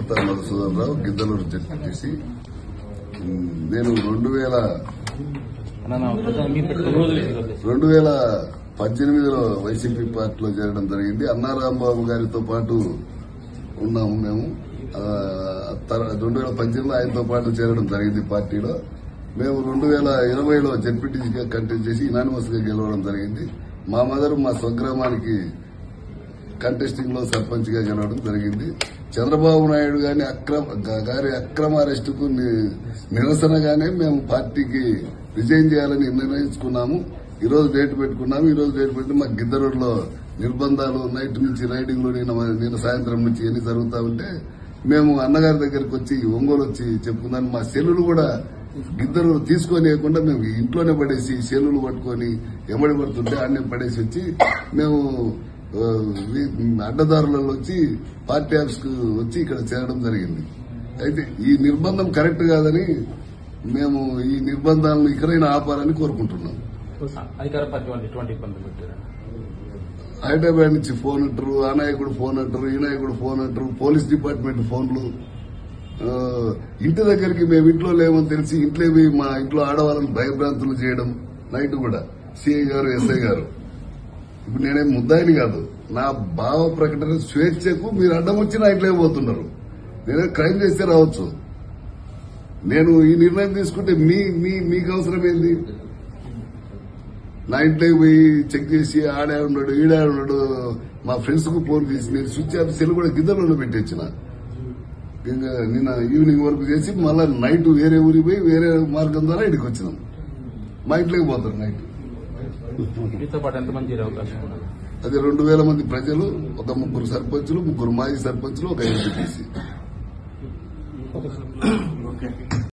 Gutta Madhusudan Rao Giddalur ZPTC ఉమ్, నేను రెండు వేల రెండు వేల పద్దెనిమిదిలో వైసీపీ పార్టీలో చేరడం జరిగింది అన్నారాంబాబు గారితో పాటు ఉన్నాము మేము ఆ, తర- రెండు వేల పద్దెనిమిదిలో ఆయనతో పాటు చేరడం జరిగింది పార్టీలో మేము రెండు వేల ఇరవైలో జడ్పీటీసీగా కంటెస్ట్ చేసి ఇనానిమస్ గా గెలవడం జరిగింది మా మదర్ మా స్వగ్రామానికి కంటెస్టింగ్ లో సర్పంచ్ గా గెలవడం జరిగింది చంద్రబాబు నాయుడు గారి అక్రమ గా- గారి అక్రమ అరెస్టుకు ని- నిరసనగానే మేము పార్టీకి రిజైన్ చేయాలని నిర్ణయించుకున్నాము ఈ రోజు డేట్ పెట్టుకున్నాము ఈ రోజు డేట్ పెట్టి మా గిద్దరులో నిర్బంధాలు నైట్ నుంచి రైడింగ్లు నిన్న నిన్న సాయంత్రం నుంచి ఎన్ని జరుగుతా ఉంటే మేము అన్నగారి దగ్గరికి వచ్చి ఒంగోలు వచ్చి చెప్పుకున్నాను మా సెల్లులు కూడా ఇద్దరు తీసుకొనియకుండా మేము ఇంట్లోనే పడేసి సెల్లులు పట్టుకొని ఎమ్మడి పడుతుంటే అన్నీ పడేసి వచ్చి మేము ఆ, వీ- అడ్డదారులలో వచ్చి పార్టీ ఆఫీస్ కు వచ్చి ఇక్కడ చేరడం జరిగింది అయితే ఈ నిర్బంధం కరెక్ట్ కాదని మేము ఈ నిర్బంధాలను ఇక్కడైనా ఆపాలని కోరుకుంటున్నాం అధికార పార్టీ వాళ్ళు ఎటువంటి ఇబ్బందులు పెట్టారు హైదరాబాద్ నుంచి ఫోన్ అంటారు ఆ నాయకుడు ఫోన్ అంటారు ఈ నాయకుడు ఫోన్ అంటారు పోలీస్ డిపార్ట్మెంట్ ఫోన్లు ఆ, ఇంటి దగ్గరికి మేము ఇంట్లో లేమని తెలిసి ఇంట్లో పోయి మా ఇంట్లో ఆడవాళ్ళని భయభ్రాంతులు చేయడం నైట్ కూడా సిఐ గారు ఎస్ఐ గారు ఇప్పుడు నేనేం ముద్దాయిని కాదు నా భావ ప్రకటన స్వేచ్ఛకు మీరు అడ్డం వచ్చి నా ఇంట్లో పోతున్నారు నేనే క్రైమ్ చేస్తే రావచ్చు నేను ఈ నిర్ణయం తీసుకుంటే మీ మీ మీకు అవసరం ఏంది నా ఇంట్లోకి పోయి చెక్ చేసి ఆడే ఉన్నాడు ఈడే ఉన్నాడు మా ఫ్రెండ్స్ కు ఫోన్ చేసి నేను స్విచ్ ఆఫ్ సెల్ కూడా గిద్దలలో పెట్టించిన ఇంకా నిన్న ఈవినింగ్ వరకు చేసి మళ్ళా నైట్ వేరే ఊరికి పోయి వేరే మార్గం ద్వారా ఇక్కడికి వచ్చినాం మా ఇంట్లోకి పోతారు నైట్ మీతో పాటు ఎంతమంది చేరే అవకాశం ఉన్నది అది రెండు వేల మంది ప్రజలు ఒక ముగ్గురు సర్పంచులు ముగ్గురు మాజీ సర్పంచులు ఒక ఎంపీటీసీ